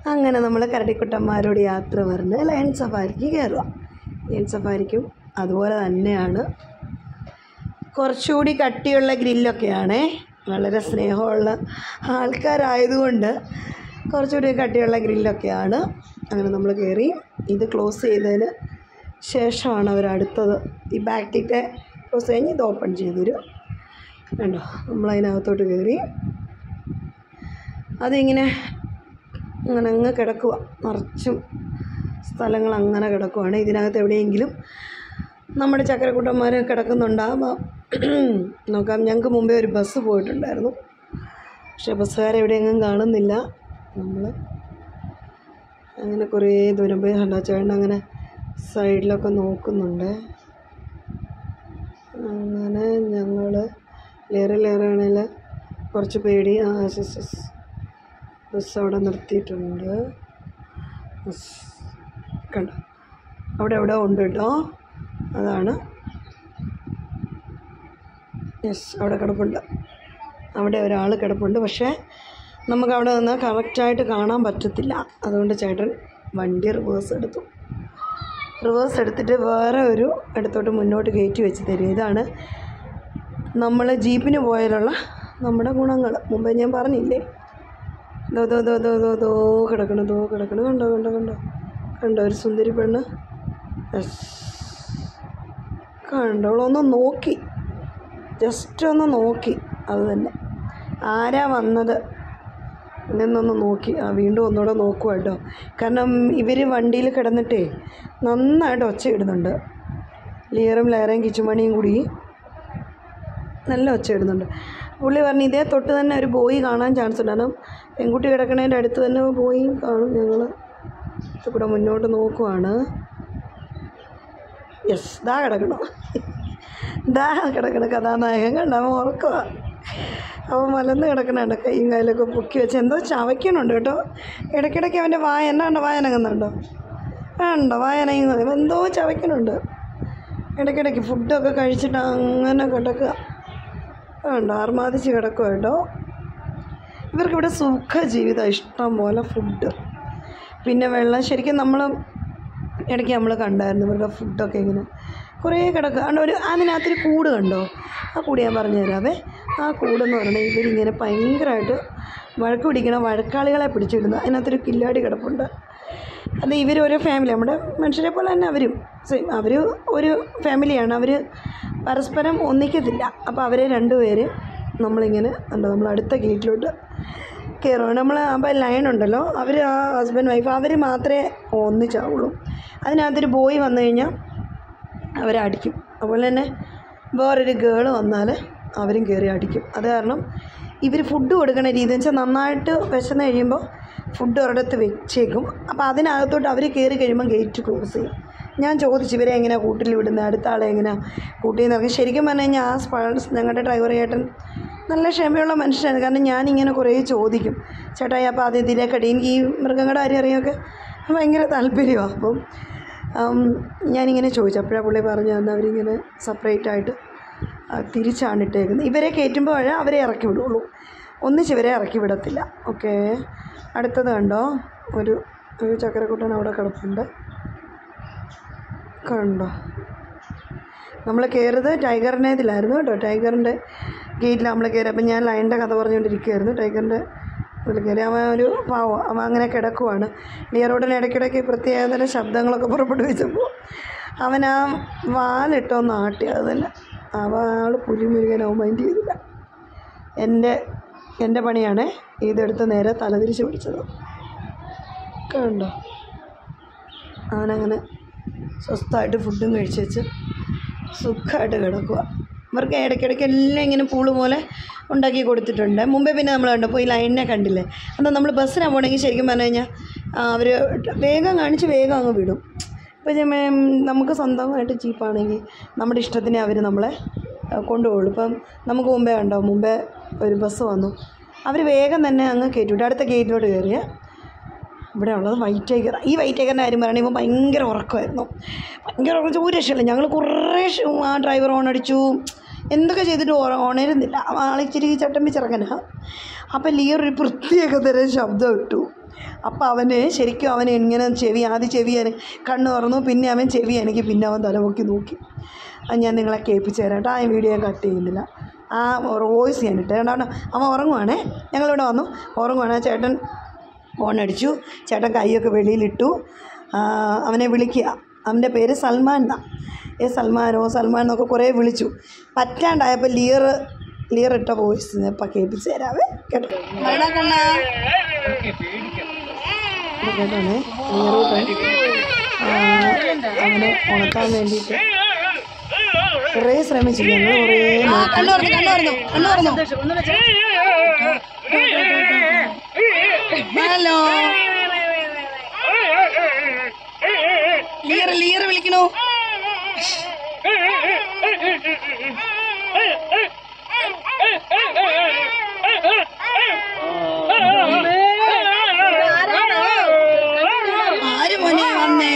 അങ്ങനെ നമ്മൾ കരടിക്കുട്ടന്മാരോട് യാത്ര പറഞ്ഞ് ലയൺ സഫാരിക്ക് കയറുക ലയൺ സഫാരിക്കും അതുപോലെ തന്നെയാണ് കുറച്ചുകൂടി കട്ടിയുള്ള ഗ്രില്ലൊക്കെയാണ് വളരെ സ്നേഹമുള്ള ആൾക്കാരായതുകൊണ്ട് കുറച്ചുകൂടി കട്ടിയുള്ള ഗ്രില്ലൊക്കെയാണ് അങ്ങനെ നമ്മൾ കയറി ഇത് ക്ലോസ് ചെയ്തതിന് ശേഷമാണ് അവർ അടുത്തത് ഈ ബാക്കിത്തെ ക്ലോസ് കഴിഞ്ഞ് ഇത് ഓപ്പൺ ചെയ്ത് തരും കണ്ടോ നമ്മളതിനകത്തോട്ട് കയറി അതിങ്ങനെ അങ്ങനെ അങ്ങ് കിടക്കുക നിറച്ചും സ്ഥലങ്ങൾ അങ്ങനെ കിടക്കുവാണ് ഇതിനകത്ത് എവിടെയെങ്കിലും നമ്മുടെ ചക്കരക്കുട്ടന്മാർ കിടക്കുന്നുണ്ടാവാം നോക്കാം ഞങ്ങൾക്ക് മുമ്പേ ഒരു ബസ് പോയിട്ടുണ്ടായിരുന്നു പക്ഷേ ബസ്സുകാരെ എവിടെയെങ്കിലും കാണുന്നില്ല നമ്മൾ അങ്ങനെ കുറേ ദൂരം പോയി കണ്ടോ ചേട്ടൻ അങ്ങനെ സൈഡിലൊക്കെ നോക്കുന്നുണ്ട് അങ്ങനെ ഞങ്ങൾ ലേറെ ലേറെ ആണെങ്കിൽ കുറച്ച് പേടി ആ യെസ് യെസ് ബസ് അവിടെ നിർത്തിയിട്ടുണ്ട് യെസ്. കണ്ടോ അവിടെ എവിടെ ഉണ്ട് കേട്ടോ അതാണ് യെസ് അവിടെ കിടപ്പുണ്ട് അവിടെ ഒരാൾ കിടപ്പുണ്ട് പക്ഷേ നമുക്ക് അവിടെ നിന്ന് കറക്റ്റായിട്ട് കാണാൻ പറ്റത്തില്ല അതുകൊണ്ട് ചേട്ടൻ വണ്ടി റിവേഴ്സ് എടുത്തു റിവേഴ്സ് എടുത്തിട്ട് വേറെ ഒരു ഇടത്തോട്ട് മുന്നോട്ട് കയറ്റി വെച്ച് തരും ഇതാണ് നമ്മൾ ജീപ്പിന് പോയാലുള്ള നമ്മുടെ ഗുണങ്ങൾ മുമ്പേ ഞാൻ പറഞ്ഞില്ലേ ദോ ദോ ദോ ദോ ദോ ദോ കിടക്കണം ദോ കിടക്കണം കണ്ടോ കണ്ടോ കണ്ടോ കണ്ടോ ഒരു സുന്ദരി പെണ്ണ് യെസ് കണ്ടോളൊന്ന് നോക്കി ജസ്റ്റ് ഒന്ന് നോക്കി അത് തന്നെ ആരാ വന്നത് എന്നൊന്ന് നോക്കി ആ വീണ്ടും ഒന്നുകൂടെ നോക്കുക കേട്ടോ കാരണം ഇവർ വണ്ടിയിൽ കിടന്നിട്ടേ നന്നായിട്ട് ഒച്ച ഇടുന്നുണ്ട് ലിയറും ലെയറും കിച്ചുമണിയും കൂടി നല്ല ഒച്ച ഇടുന്നുണ്ട് പുള്ളി പറഞ്ഞു ഇതേ തൊട്ട് തന്നെ ഒരു ബോയി കാണാൻ ചാൻസ് ഉണ്ട് കാരണം പെൺകുട്ടി കിടക്കണതിൻ്റെ അടുത്ത് തന്നെ ബോയി കാണും ഞങ്ങൾ ഇവിടെ മുന്നോട്ട് നോക്കുവാണ് യെസ് ദാ കിടക്കണോ ദാ കിടക്കണ കഥാനായകൻ കണ്ട അവൻ ഉറക്കുക അവൻ മലന്ന് കിടക്കണുണ്ട് കൈയും കാലൊക്കെ പൊക്കി വെച്ച് എന്തോ ചവയ്ക്കണുണ്ട് കേട്ടോ ഇടയ്ക്കിടയ്ക്ക് അവൻ്റെ വായ എന്നാണ്ട് വായനങ്ങുന്നുണ്ടോ വേണ്ട വായനങ്ങുന്നു ഇവൻ എന്തോ ചവയ്ക്കണുണ്ട് ഇടയ്ക്കിടയ്ക്ക് ഫുഡൊക്കെ കഴിച്ചിട്ട് അങ്ങനെ കിടക്കുക വേണ്ട ആർമാദിച്ച് കിടക്കുക കേട്ടോ ഇവർക്കിവിടെ സുഖ ജീവിതം ഇഷ്ടം പോലെ ഫുഡ് പിന്നെ വെള്ളം ശരിക്കും നമ്മൾ ഇടയ്ക്ക് നമ്മൾ കണ്ടായിരുന്നു ഇവരുടെ ഫുഡൊക്കെ ഇങ്ങനെ കുറേ കിടക്കുക അതുകൊണ്ട് ഒരു അതിനകത്തൊരു കൂട് കണ്ടോ ആ കൂട് ഞാൻ പറഞ്ഞു തരാവേ ആ കൂടെന്ന് പറഞ്ഞാൽ ഇവരിങ്ങനെ ഭയങ്കരമായിട്ട് വഴക്ക് പിടിക്കണ വഴക്കാളികളെ പിടിച്ചിടുന്നു അതിനകത്തൊരു കില്ലാടി കിടപ്പുണ്ട് അത് ഇവർ ഒരു ഫാമിലി നമ്മുടെ മനുഷ്യരെ പോലെ തന്നെ അവരും സെയിം അവർ ഒരു ഫാമിലിയാണ് അവർ പരസ്പരം ഒന്നിക്കത്തില്ല അപ്പോൾ അവരെ രണ്ടുപേര് നമ്മളിങ്ങനെ ഉണ്ടോ നമ്മൾ അടുത്ത ഗേറ്റിലോട്ട് കയറുകയാണ് നമ്മൾ അപ്പോൾ ലയൺ ഉണ്ടല്ലോ അവർ ആ ഹസ്ബൻഡ് വൈഫ് അവർ മാത്രമേ ഒന്നിച്ചാവുള്ളൂ അതിനകത്തൊരു ബോയ് വന്നു കഴിഞ്ഞാൽ അവരെ അടിക്കും അതുപോലെ തന്നെ വേറൊരു ഗേൾ വന്നാൽ അവരും കയറി അടിക്കും അത് കാരണം ഇവർ ഫുഡ് കൊടുക്കണ രീതി എന്ന് വെച്ചാൽ നന്നായിട്ട് വിശന്ന് കഴിയുമ്പോൾ ഫുഡ് ഒരിടത്ത് വെച്ചേക്കും അപ്പോൾ അതിനകത്തോട്ട് അവർ കയറി കഴിയുമ്പോൾ ഗേറ്റ് ക്ലോസ് ചെയ്യും ഞാൻ ചോദിച്ചു ഇവരെ എങ്ങനെയാണ് കൂട്ടിൽ വിടുന്നത് അടുത്ത ആളെ എങ്ങനെയാണ് കൂട്ടിൽ നിന്ന് ഇറങ്ങി ശരിക്കും പറഞ്ഞു കഴിഞ്ഞാൽ ആ സ്പ ഞങ്ങളുടെ ഡ്രൈവർ ചേട്ടൻ നല്ല ക്ഷമയുള്ള മനുഷ്യനാണ് കാരണം ഞാനിങ്ങനെ കുറേ ചോദിക്കും ചേട്ടായി അപ്പോൾ അത് ഇതിലേക്കടി എനിക്ക് ഈ മൃഗങ്ങളുടെ കാര്യം അറിയാമൊക്കെ ഭയങ്കര താല്പര്യമാണ് അപ്പം ഉം, ഞാനിങ്ങനെ ചോദിച്ചു അപ്പോഴാണ് പുള്ളി പറഞ്ഞു തന്നെ അവരിങ്ങനെ സെപ്പറേറ്റ് ആയിട്ട് ആ, തിരിച്ചാണ് ഇട്ടേക്കുന്നത് ഇവരെ കയറ്റുമ്പോൾ അവരെ ഇറക്കി വിടുള്ളൂ ഒന്നിച്ച് ഇവരെ ഇറക്കി വിടത്തില്ല ഓക്കെ അടുത്തത് കണ്ടോ ഒരു ഒരു ചക്കരക്കുട്ടൻ അവിടെ കിടപ്പുണ്ട് കണ്ടോ നമ്മൾ കയറുന്നത് ടൈഗറിൻ്റെ ഇതിലായിരുന്നു കേട്ടോ ടൈഗറിൻ്റെ ഗേറ്റിൽ നമ്മൾ കയറി അപ്പം ഞാൻ ലൈനിൻ്റെ കഥ പറഞ്ഞുകൊണ്ടിരിക്കുകയായിരുന്നു ടൈഗറിൻ്റെ ഇതിൽ കയറി അവൻ ഒരു പാവം അവൻ അങ്ങനെ കിടക്കുവാണ് ലിയറോഡിന് ഇടയ്ക്കിടയ്ക്ക് പ്രത്യേകതരം ശബ്ദങ്ങളൊക്കെ പുറപ്പെടുവിച്ചപ്പോൾ അവൻ ആ വാലിട്ടൊന്ന് ആട്ടി അത് തന്നെ അവ ആൾ പുലി മുരുകനാവും മൈൻഡ് ചെയ്തില്ല എൻ്റെ എൻ്റെ പണിയാണ് ഇതെടുത്ത് നേരെ തലതിരിച്ച് പിടിച്ചത് കണ്ടോ അവനങ്ങനെ സ്വസ്ഥമായിട്ട് ഫുഡും കഴിച്ച് വെച്ച് സുഖമായിട്ട് കിടക്കുക ഇവർക്ക് ഇടയ്ക്കിടയ്ക്ക് എല്ലാം ഇങ്ങനെ പൂള് പോലെ ഉണ്ടാക്കി കൊടുത്തിട്ടുണ്ട് മുമ്പേ പിന്നെ നമ്മൾ കണ്ടപ്പോൾ ഈ ലൈനിനെ കണ്ടില്ലേ എന്നാൽ നമ്മൾ ബസ്സിനാണ് പോകണമെങ്കിൽ ശരിക്കും പറഞ്ഞു കഴിഞ്ഞാൽ അവർ വേഗം കാണിച്ച് വേഗം അങ്ങ് വിടും ഇപ്പം ഞാൻ ഉം, നമുക്ക് സ്വന്തമായിട്ട് ജീപ്പാണെങ്കിൽ നമ്മുടെ ഇഷ്ടത്തിന് അവർ നമ്മളെ ആ, കൊണ്ടുപോകുള്ളൂ ഇപ്പം നമുക്ക് മുമ്പേ കണ്ടോ മുമ്പേ ഒരു ബസ് വന്നു അവർ വേഗം തന്നെ അങ്ങ് കയറ്റി വിട്ടു അടുത്ത ഗേറ്റിലോട്ട് കയറിയ ഇവിടെ ഉള്ളത് വൈറ്റ് ടൈഗർ ഈ വൈറ്റ് ടൈഗറിൻ്റെ കാര്യം പറയുമ്പോൾ ഭയങ്കര ഉറക്കമായിരുന്നു ഭയങ്കര ഉറക്കം ഒരു രക്ഷയില്ല ഞങ്ങൾ കുറേ ഷ് ആ ഡ്രൈവർ ഓൺ അടിച്ചു എന്തൊക്കെ ചെയ്തിട്ട് ഓ- ഉണരുന്നില്ല ആളിച്ചിരി ചട്ടമ്പി ചെറുക്കനാ അപ്പം ലിയർ ഒരു പ്രത്യേക തരം ശബ്ദം ഇട്ടു അപ്പോൾ അവന് ശരിക്കും അവൻ ഇങ്ങനെ ചെവി ആദ്യം ചെവി അന- കണ്ണ് തുറന്നു പിന്നെ അവൻ ചെവി എനിക്ക് പിന്നെ അവൻ തലമുക്കി നോക്കി അത് ഞാൻ നിങ്ങളെ കേൾപ്പിച്ച് തരാം കേട്ടോ ആ വീഡിയോ കട്ട് ചെയ്യുന്നില്ല ആ വോയിസ് ഞാൻ ഇട്ട് കേട്ടോ അവൻ ഉറങ്ങുവാണേ ഞങ്ങളിവിടെ വന്നു ഉറങ്ങുവാണ് ആ ചേട്ടൻ ഫോൺ അടിച്ചു ചേട്ടൻ കൈയൊക്കെ വെളിയിലിട്ടു ആ, അവനെ വിളിക്കുക അവൻ്റെ പേര് സൽമാൻ എന്നാ ഏ സൽമാനോ സൽമാൻ എന്നൊക്കെ കുറേ വിളിച്ചു പറ്റാണ്ടായപ്പോൾ ലിയർ ലിയർ ഇട്ട വോയിസ് ഇപ്പം കേൾപ്പിച്ച് തരാവേ കേട്ടോ ഇത് കേട്ടോണേ ലിയർ അവനെ ഉണർത്താൻ വേണ്ടിയിട്ട് കുറേ ശ്രമിച്ചു ഞങ്ങൾ കുറേ നോക്കി. ഹലോ ലിയർ ലിയർ വിളിക്കണോ ആര് മോനെ വന്നേ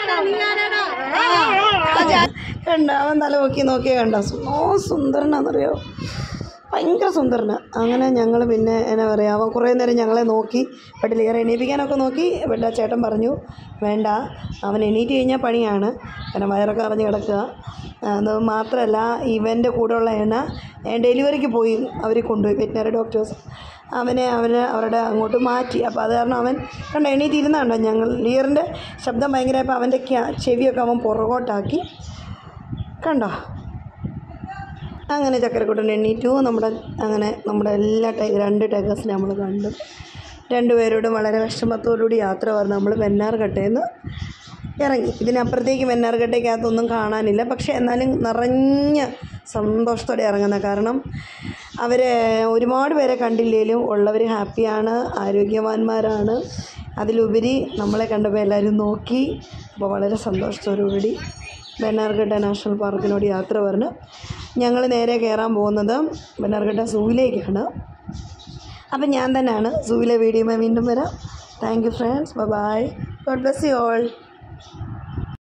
കണ്ട അവൻ തല നോക്കി നോക്കിയേ കണ്ട ഓ സുന്ദരനാണെന്നറിയോ ഭയങ്കര സുന്ദരന അങ്ങനെ ഞങ്ങൾ പിന്നെ എന്നാ പറയുക അവൻ കുറേ നേരം ഞങ്ങളെ നോക്കി ബട്ട് ലിയർ എണീപ്പിക്കാനൊക്കെ നോക്കി ബട്ട് ആ ചേട്ടൻ പറഞ്ഞു വേണ്ട അവൻ എണീറ്റ് കഴിഞ്ഞാൽ പണിയാണ് കാരണം വയറൊക്കെ അറിഞ്ഞ് കിടക്കുക അത് മാത്രമല്ല ഇവൻ്റെ കൂടെയുള്ള എണ്ണ ഡെലിവറിക്ക് പോയി അവർ കൊണ്ടുപോയി വെറ്റിനറി ഡോക്ടേഴ്സ് അവനെ അവന് അവരുടെ അങ്ങോട്ട് മാറ്റി അപ്പോൾ അത് കാരണം അവൻ കണ്ട എണീറ്റ് ഇരുന്നുണ്ടോ ഞങ്ങൾ ലിയറിൻ്റെ ശബ്ദം ഭയങ്കരമായപ്പോൾ അവൻ്റെ ക്യാ- ചെവിയൊക്കെ അവൻ പുറകോട്ടാക്കി കണ്ടോ അങ്ങനെ ചക്കരക്കുട്ടൻ എണ്ണീറ്റു നമ്മുടെ അങ്ങനെ നമ്മുടെ എല്ലാ ടൈ രണ്ട് ടൈഗേഴ്സിനെ നമ്മൾ കണ്ടു രണ്ടുപേരോടും വളരെ വിഷമത്തോടുകൂടി യാത്ര പറഞ്ഞു നമ്മൾ വെന്നാർകട്ടയിൽ നിന്ന് ഇറങ്ങി ഇതിനപ്പുറത്തേക്ക് വെന്നാർകട്ടയ്ക്കകത്തൊന്നും കാണാനില്ല പക്ഷേ എന്നാലും നിറഞ്ഞ സന്തോഷത്തോടെ ഇറങ്ങുന്ന കാരണം അവർ ഒരുപാട് പേരെ കണ്ടില്ലേലും ഉള്ളവർ ഹാപ്പിയാണ് ആരോഗ്യവാന്മാരാണ് അതിലുപരി നമ്മളെ കണ്ടപ്പോൾ എല്ലാവരും നോക്കി അപ്പോൾ വളരെ സന്തോഷത്തോടുകൂടി ബെന്നാർഘട്ട നാഷണൽ പാർക്കിനോട് യാത്ര പറഞ്ഞ് ഞങ്ങൾ നേരെ കയറാൻ പോകുന്നത് ബെന്നാർഘട്ട സൂവിലേക്കാണ് അപ്പം ഞാൻ തന്നെയാണ് സൂവിലെ വീഡിയോ വീണ്ടും വരാം thank you friends bye God bless you all